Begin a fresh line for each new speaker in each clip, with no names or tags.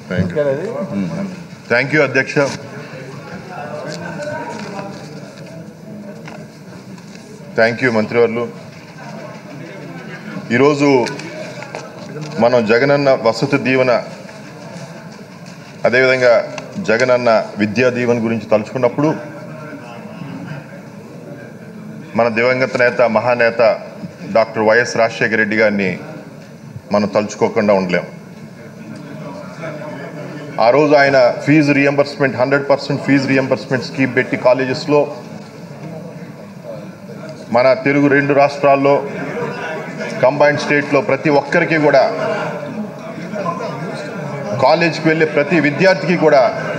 thank you thank you అధ్యక్ష thank you మంత్రివర్లు ఈరోజు మనం జగనన్న వసతి దీవెన అదేవిధంగా జగనన్న విద్యా దీవెన గురించి తలుచుకున్నప్పుడు మన దివంగత నేత మహానేత డాక్టర్ వైఎస్ రాజశేఖర రెడ్డి గారిని మనం తలుచుకోకుండా ఉండలేం ఆ రోజు ఆయన fee reimbursement hundred percent fee reimbursement scheme పెట్టి కాలేజెస్లో మన తెలుగు రెండు రాష్ట్రాల్లో కంబైన్డ్ స్టేట్లో ప్రతి ఒక్కరికి కూడా కాలేజీకి వెళ్ళే ప్రతి విద్యార్థికి కూడా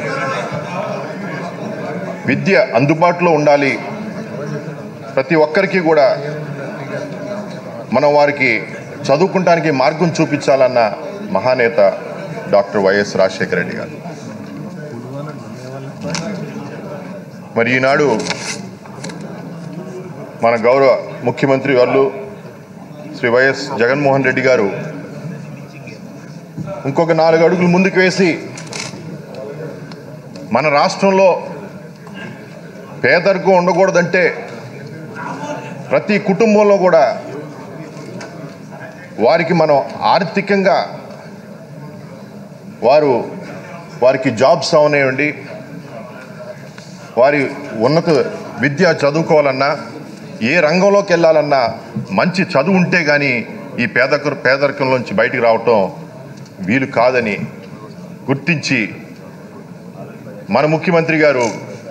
విద్య అందుబాటులో ఉండాలి ప్రతి ఒక్కరికి కూడా మనం వారికి చదువుకుంటానికి మార్గం చూపించాలన్న మహానేత డాక్టర్ వైఎస్ రాజశేఖర రెడ్డి గారు మరి ఈనాడు మన గౌరవ ముఖ్యమంత్రి వాళ్ళు శ్రీ వైఎస్ జగన్మోహన్ రెడ్డి గారు ఇంకొక నాలుగు అడుగులు ముందుకు వేసి మన రాష్ట్రంలో పేదరికం ఉండకూడదంటే ప్రతి కుటుంబంలో కూడా వారికి మనం ఆర్థికంగా వారు వారికి జాబ్స్ అవనివ్వండి వారి ఉన్నత విద్య చదువుకోవాలన్నా ఏ రంగంలోకి వెళ్ళాలన్నా మంచి చదువు ఉంటే కానీ ఈ పేదక పేదరికంలోంచి బయటికి రావటం వీలు కాదని గుర్తించి మన ముఖ్యమంత్రి గారు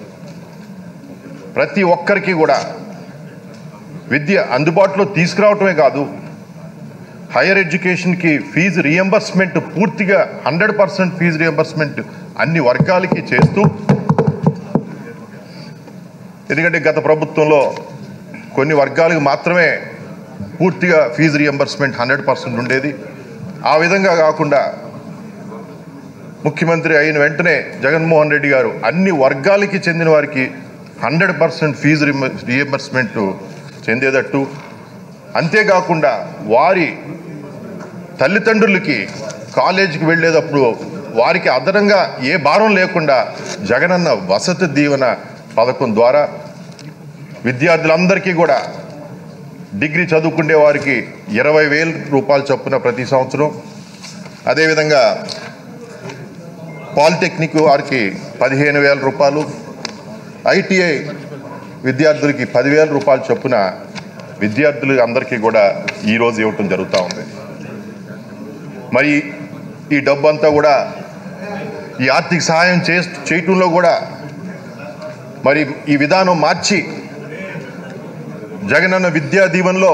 ప్రతి ఒక్కరికి కూడా విద్య అందుబాటులో తీసుకురావటమే కాదు హైయర్ ఎడ్యుకేషన్కి ఫీజు రియంబర్స్మెంట్ పూర్తిగా హండ్రెడ్ పర్సెంట్ ఫీజు రియంబర్స్మెంట్ అన్ని వర్గాలకి చేస్తూ ఎందుకంటే గత ప్రభుత్వంలో కొన్ని వర్గాలకు మాత్రమే పూర్తిగా ఫీజు రియంబర్స్మెంట్ హండ్రెడ్ పర్సెంట్ ఉండేది ఆ విధంగా కాకుండా ముఖ్యమంత్రి అయిన వెంటనే జగన్మోహన్ రెడ్డి గారు అన్ని వర్గాలకి చెందిన వారికి హండ్రెడ్ పర్సెంట్ ఫీజు రియంబర్స్మెంట్ చెందేటట్టు అంతేకాకుండా వారి తల్లిదండ్రులకి కాలేజీకి వెళ్ళేటప్పుడు వారికి అదనంగా ఏ భారం లేకుండా జగనన్న వసతి దీవెన పథకం ద్వారా విద్యార్థులందరికీ కూడా డిగ్రీ చదువుకునే వారికి ఇరవై వేల రూపాయలు చొప్పున ప్రతి సంవత్సరం అదేవిధంగా పాలిటెక్నిక్ వారికి పదిహేను వేల రూపాయలు ఐటీఐ విద్యార్థులకి పదివేల రూపాయలు చొప్పున విద్యార్థులు అందరికీ కూడా ఈరోజు ఇవ్వటం జరుగుతూ ఉంది మరి ఈ డబ్బు అంతా కూడా ఈ ఆర్థిక సహాయం చే చేయటంలో కూడా మరి ఈ విధానం మార్చి జగనన్న విద్యా దీవెనలో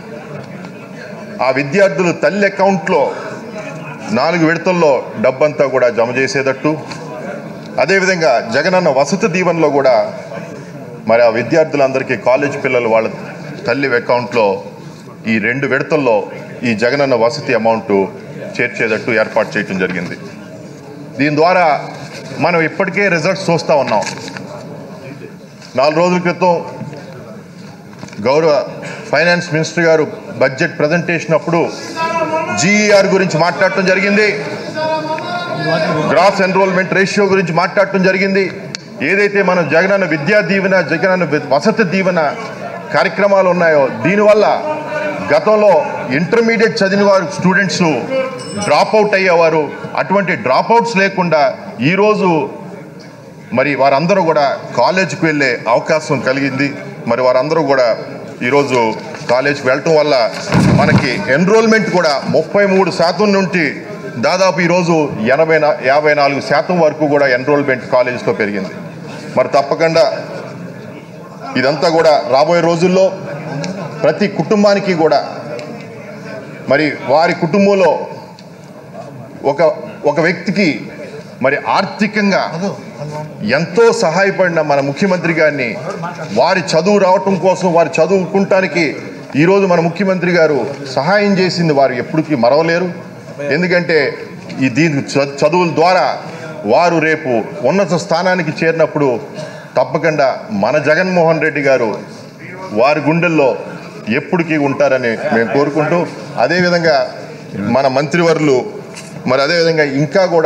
ఆ విద్యార్థులు తల్లి అకౌంట్లో నాలుగు విడతల్లో డబ్బంతా కూడా జమ చేసేటట్టు అదేవిధంగా జగనన్న వసతి దీవెనలో కూడా మరి ఆ విద్యార్థులందరికీ కాలేజ్ పిల్లలు వాళ్ళ తల్లి అకౌంట్లో ఈ రెండు విడతల్లో ఈ జగనన్న వసతి అమౌంట్ చేర్చేటట్టు ఏర్పాటు చేయటం జరిగింది దీని ద్వారా మనం ఇప్పటికే రిజల్ట్స్ చూస్తూ ఉన్నాం నాలుగు రోజుల క్రితం గౌరవ ఫైనాన్స్ మినిస్టర్ గారు బడ్జెట్ ప్రజెంటేషన్ అప్పుడు జీఈఆర్ గురించి మాట్లాడటం జరిగింది గ్రాస్ ఎన్రోల్మెంట్ రేషియో గురించి మాట్లాడటం జరిగింది ఏదైతే మనం జగనన్న విద్యా దీవెన జగనన్న వి- వసతి దీవెన కార్యక్రమాలు ఉన్నాయో దీనివల్ల గతంలో ఇంటర్మీడియట్ చదివిన వారు స్టూడెంట్స్ డ్రాప్ అవుట్ అయ్యేవారు అటువంటి డ్రాప్ అవుట్స్ లేకుండా ఈరోజు మరి వారందరూ కూడా కాలేజీకి వెళ్ళే అవకాశం కలిగింది మరి వారందరూ కూడా ఈరోజు కాలేజీకి వెళ్ళటం వల్ల మనకి ఎన్రోల్మెంట్ కూడా ముప్పై మూడు శాతం నుండి దాదాపు ఈరోజు ఎనభై నా యాభై నాలుగు శాతం వరకు కూడా ఎన్రోల్మెంట్ కాలేజీలో పెరిగింది మరి తప్పకుండా ఇదంతా కూడా రాబోయే రోజుల్లో ప్రతి కుటుంబానికి కూడా మరి వారి కుటుంబంలో ఒక ఒక వ్యక్తికి మరి ఆర్థికంగా ఎంతో సహాయపడిన మన ముఖ్యమంత్రి గారిని వారి చదువు రావటం కోసం వారి చదువుకుంటానికి ఈరోజు మన ముఖ్యమంత్రి గారు సహాయం చేసింది వారు ఎప్పటికీ మరవలేరు ఎందుకంటే ఈ దీని చ- చదువుల ద్వారా వారు రేపు ఉన్నత స్థానానికి చేరినప్పుడు తప్పకుండా మన జగన్మోహన్ రెడ్డి గారు వారి గుండెల్లో ఎప్పటికీ ఉంటారని మేము కోరుకుంటూ అదేవిధంగా మన మంత్రివర్లు మరి అదేవిధంగా ఇంకా కూడా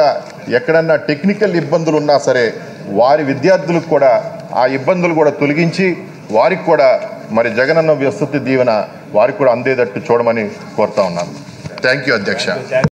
ఎక్కడన్నా టెక్నికల్ ఇబ్బందులు ఉన్నా సరే వారి విద్యార్థులకు కూడా ఆ ఇబ్బందులు కూడా తొలగించి వారికి కూడా మరి జగనన్న వసతి దీవెన వారికి కూడా అందేటట్టు చూడమని కోరుతా ఉన్నాను థ్యాంక్ యూ అధ్యక్ష